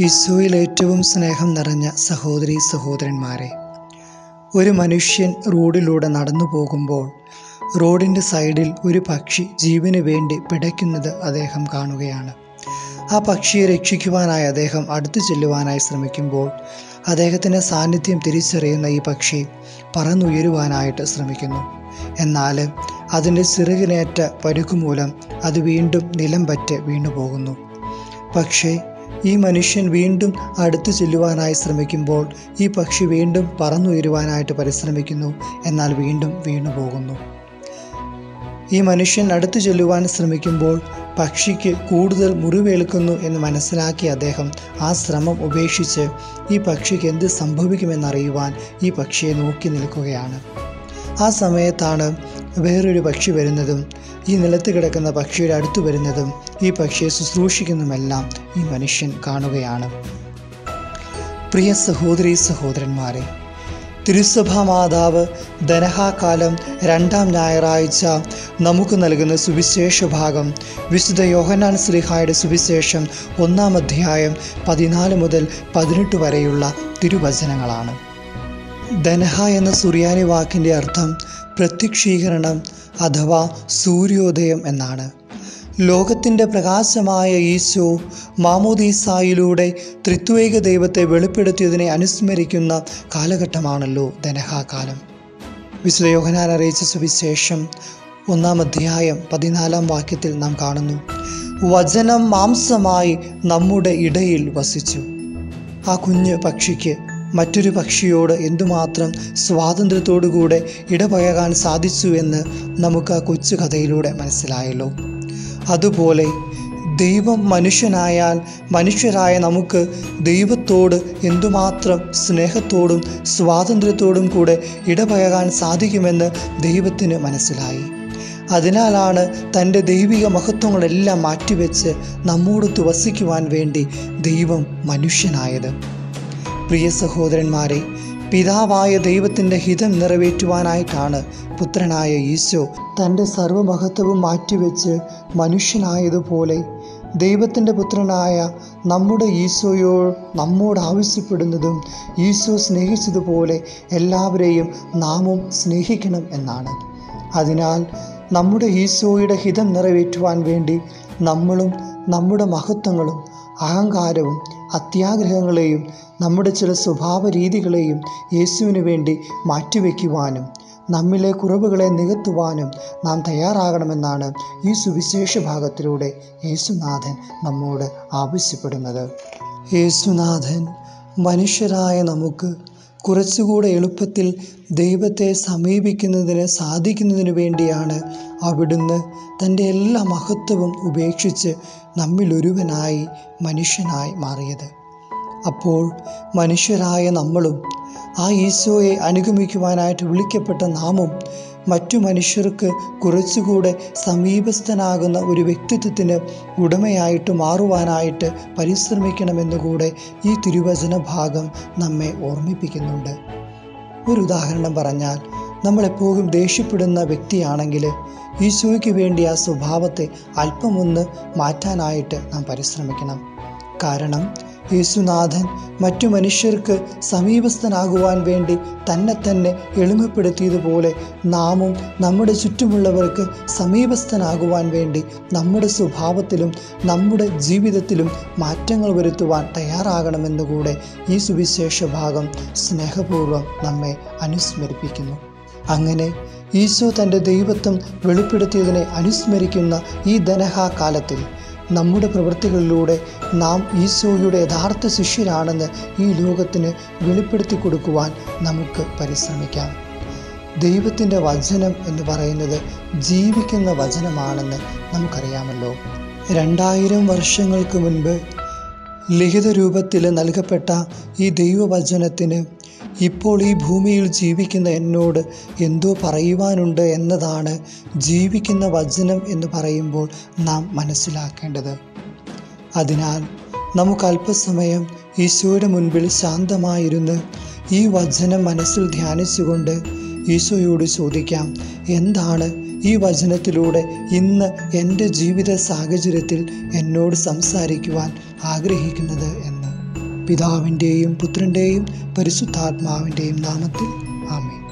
ഈശോയിൽ ഏറ്റവും സ്നേഹം നിറഞ്ഞ സഹോദരി സഹോദരന്മാരെ ഒരു മനുഷ്യൻ റോഡിലൂടെ നടന്നു പോകുമ്പോൾ റോഡിൻ്റെ സൈഡിൽ ഒരു പക്ഷി ജീവന് വേണ്ടി പിടയ്ക്കുന്നത് അദ്ദേഹം കാണുകയാണ് ആ പക്ഷിയെ രക്ഷിക്കുവാനായി അദ്ദേഹം അടുത്തു ചെല്ലുവാനായി ശ്രമിക്കുമ്പോൾ അദ്ദേഹത്തിൻ്റെ സാന്നിധ്യം തിരിച്ചറിയുന്ന ഈ പക്ഷി പറന്നുയരുവാനായിട്ട് ശ്രമിക്കുന്നു എന്നാൽ അതിൻ്റെ ചിറകിനേറ്റ പരുക്കുമൂലം അത് വീണ്ടും നിലം പറ്റ് വീണു പോകുന്നു പക്ഷേ ഈ മനുഷ്യൻ വീണ്ടും അടുത്തു ചെല്ലുവാനായി ശ്രമിക്കുമ്പോൾ ഈ പക്ഷി വീണ്ടും പറന്നുയരുവാനായിട്ട് പരിശ്രമിക്കുന്നു എന്നാൽ വീണ്ടും വീണു പോകുന്നു ഈ മനുഷ്യൻ അടുത്തു ചെല്ലുവാൻ ശ്രമിക്കുമ്പോൾ പക്ഷിക്ക് കൂടുതൽ മുറിവേൽക്കുന്നു എന്ന് മനസ്സിലാക്കിയ അദ്ദേഹം ആ ശ്രമം ഉപേക്ഷിച്ച് ഈ പക്ഷിക്ക് എന്ത് സംഭവിക്കുമെന്നറിയുവാൻ ഈ പക്ഷിയെ നോക്കി നിൽക്കുകയാണ് ആ സമയത്താണ് വേറൊരു പക്ഷി വരുന്നതും ഈ നിലത്ത് കിടക്കുന്ന പക്ഷിയുടെ അടുത്ത് വരുന്നതും ഈ പക്ഷിയെ ശുശ്രൂഷിക്കുന്നതുമെല്ലാം ഈ മനുഷ്യൻ കാണുകയാണ് പ്രിയ സഹോദരി സഹോദരന്മാരെ തിരുസഭാ മാതാവ് ധനഹാകാലം രണ്ടാം ഞായറാഴ്ച നമുക്ക് നൽകുന്ന സുവിശേഷ ഭാഗം വിശുദ്ധ യോഹന്നാൻ ശ്രീഹായുടെ സുവിശേഷം ഒന്നാം അധ്യായം പതിനാല് മുതൽ പതിനെട്ട് വരെയുള്ള തിരുവചനങ്ങളാണ് ധനഹ എന്ന സുറിയാനി വാക്കിൻ്റെ അർത്ഥം പ്രത്യക്ഷീകരണം അഥവാ സൂര്യോദയം എന്നാണ് ലോകത്തിൻ്റെ പ്രകാശമായ ഈശോ മാമോദീസായിലൂടെ ത്രിത്വേക ദൈവത്തെ വെളിപ്പെടുത്തിയതിനെ അനുസ്മരിക്കുന്ന കാലഘട്ടമാണല്ലോ ധനഹാകാലം വിശുദ്ധ യോഹനാൻ അറിയിച്ച സുവിശേഷം ഒന്നാം അധ്യായം പതിനാലാം വാക്യത്തിൽ നാം കാണുന്നു വചനം മാംസമായി നമ്മുടെ ഇടയിൽ വസിച്ചു ആ കുഞ്ഞ് പക്ഷിക്ക് മറ്റൊരു പക്ഷിയോട് എന്തുമാത്രം സ്വാതന്ത്ര്യത്തോടുകൂടെ ഇടപഴകാൻ സാധിച്ചു എന്ന് നമുക്ക് ആ കൊച്ചു കഥയിലൂടെ മനസ്സിലായല്ലോ അതുപോലെ ദൈവം മനുഷ്യനായാൽ മനുഷ്യരായ നമുക്ക് ദൈവത്തോട് എന്തുമാത്രം സ്നേഹത്തോടും സ്വാതന്ത്ര്യത്തോടും കൂടെ ഇടപഴകാൻ സാധിക്കുമെന്ന് ദൈവത്തിന് മനസ്സിലായി അതിനാലാണ് തൻ്റെ ദൈവിക മഹത്വങ്ങളെല്ലാം മാറ്റിവെച്ച് നമ്മോടൊത്ത് വസിക്കുവാൻ വേണ്ടി ദൈവം മനുഷ്യനായത് പ്രിയ സഹോദരന്മാരെ പിതാവായ ദൈവത്തിൻ്റെ ഹിതം നിറവേറ്റുവാനായിട്ടാണ് പുത്രനായ ഈശോ തൻ്റെ സർവമഹത്വവും മാറ്റിവെച്ച് മനുഷ്യനായതുപോലെ ദൈവത്തിൻ്റെ പുത്രനായ നമ്മുടെ ഈശോയോ നമ്മോട് ആവശ്യപ്പെടുന്നതും ഈശോ സ്നേഹിച്ചതുപോലെ എല്ലാവരെയും നാമും സ്നേഹിക്കണം എന്നാണ് അതിനാൽ നമ്മുടെ ഈശോയുടെ ഹിതം നിറവേറ്റുവാൻ വേണ്ടി നമ്മളും നമ്മുടെ മഹത്വങ്ങളും അഹങ്കാരവും അത്യാഗ്രഹങ്ങളെയും നമ്മുടെ ചില സ്വഭാവ രീതികളെയും യേശുവിന് വേണ്ടി മാറ്റിവെക്കുവാനും നമ്മിലെ കുറവുകളെ നികത്തുവാനും നാം തയ്യാറാകണമെന്നാണ് ഈ സുവിശേഷ ഭാഗത്തിലൂടെ യേശുനാഥൻ നമ്മോട് ആവശ്യപ്പെടുന്നത് യേശുനാഥൻ മനുഷ്യരായ നമുക്ക് കുറച്ചുകൂടെ എളുപ്പത്തിൽ ദൈവത്തെ സമീപിക്കുന്നതിന് സാധിക്കുന്നതിന് വേണ്ടിയാണ് അവിടുന്ന് തൻ്റെ എല്ലാ മഹത്വവും ഉപേക്ഷിച്ച് നമ്മിലൊരുവനായി മനുഷ്യനായി മാറിയത് അപ്പോൾ മനുഷ്യരായ നമ്മളും ആ ഈശോയെ അനുഗമിക്കുവാനായിട്ട് വിളിക്കപ്പെട്ട നാമും മറ്റു മനുഷ്യർക്ക് കുറച്ചുകൂടെ സമീപസ്ഥനാകുന്ന ഒരു വ്യക്തിത്വത്തിന് ഉടമയായിട്ട് മാറുവാനായിട്ട് പരിശ്രമിക്കണമെന്നുകൂടെ ഈ തിരുവചന ഭാഗം നമ്മെ ഓർമ്മിപ്പിക്കുന്നുണ്ട് ഒരു ഉദാഹരണം പറഞ്ഞാൽ നമ്മളെപ്പോഴും ദേഷ്യപ്പെടുന്ന വ്യക്തിയാണെങ്കിൽ ഈശോയ്ക്ക് വേണ്ടി ആ സ്വഭാവത്തെ അല്പമൊന്ന് മാറ്റാനായിട്ട് നാം പരിശ്രമിക്കണം കാരണം യേശുനാഥൻ മറ്റു മനുഷ്യർക്ക് സമീപസ്ഥനാകുവാൻ വേണ്ടി തന്നെ തന്നെ എളിമപ്പെടുത്തിയതുപോലെ നാമും നമ്മുടെ ചുറ്റുമുള്ളവർക്ക് സമീപസ്ഥനാകുവാൻ വേണ്ടി നമ്മുടെ സ്വഭാവത്തിലും നമ്മുടെ ജീവിതത്തിലും മാറ്റങ്ങൾ വരുത്തുവാൻ തയ്യാറാകണമെന്നുകൂടെ ഈ സുവിശേഷ ഭാഗം സ്നേഹപൂർവ്വം നമ്മെ അനുസ്മരിപ്പിക്കുന്നു അങ്ങനെ ഈശോ തൻ്റെ ദൈവത്വം വെളിപ്പെടുത്തിയതിനെ അനുസ്മരിക്കുന്ന ഈ ധനഹാകാലത്തിൽ നമ്മുടെ പ്രവൃത്തികളിലൂടെ നാം ഈശോയുടെ യഥാർത്ഥ ശിഷ്യരാണെന്ന് ഈ ലോകത്തിന് വെളിപ്പെടുത്തി കൊടുക്കുവാൻ നമുക്ക് പരിശ്രമിക്കാം ദൈവത്തിൻ്റെ വചനം എന്ന് പറയുന്നത് ജീവിക്കുന്ന വചനമാണെന്ന് നമുക്കറിയാമല്ലോ രണ്ടായിരം വർഷങ്ങൾക്ക് മുൻപ് ലിഖിത രൂപത്തിൽ നൽകപ്പെട്ട ഈ ദൈവവചനത്തിന് ഇപ്പോൾ ഈ ഭൂമിയിൽ ജീവിക്കുന്ന എന്നോട് എന്തോ പറയുവാനുണ്ട് എന്നതാണ് ജീവിക്കുന്ന വചനം എന്ന് പറയുമ്പോൾ നാം മനസ്സിലാക്കേണ്ടത് അതിനാൽ നമുക്ക് അല്പസമയം ഈശോയുടെ മുൻപിൽ ശാന്തമായിരുന്ന് ഈ വചനം മനസ്സിൽ ധ്യാനിച്ചുകൊണ്ട് ഈശോയോട് ചോദിക്കാം എന്താണ് ഈ വചനത്തിലൂടെ ഇന്ന് എൻ്റെ ജീവിത സാഹചര്യത്തിൽ എന്നോട് സംസാരിക്കുവാൻ ആഗ്രഹിക്കുന്നത് എന്ന് പിതാവിൻ്റെയും പുത്രൻ്റെയും പരിശുദ്ധാത്മാവിൻ്റെയും നാമത്തിൽ ആമേൻ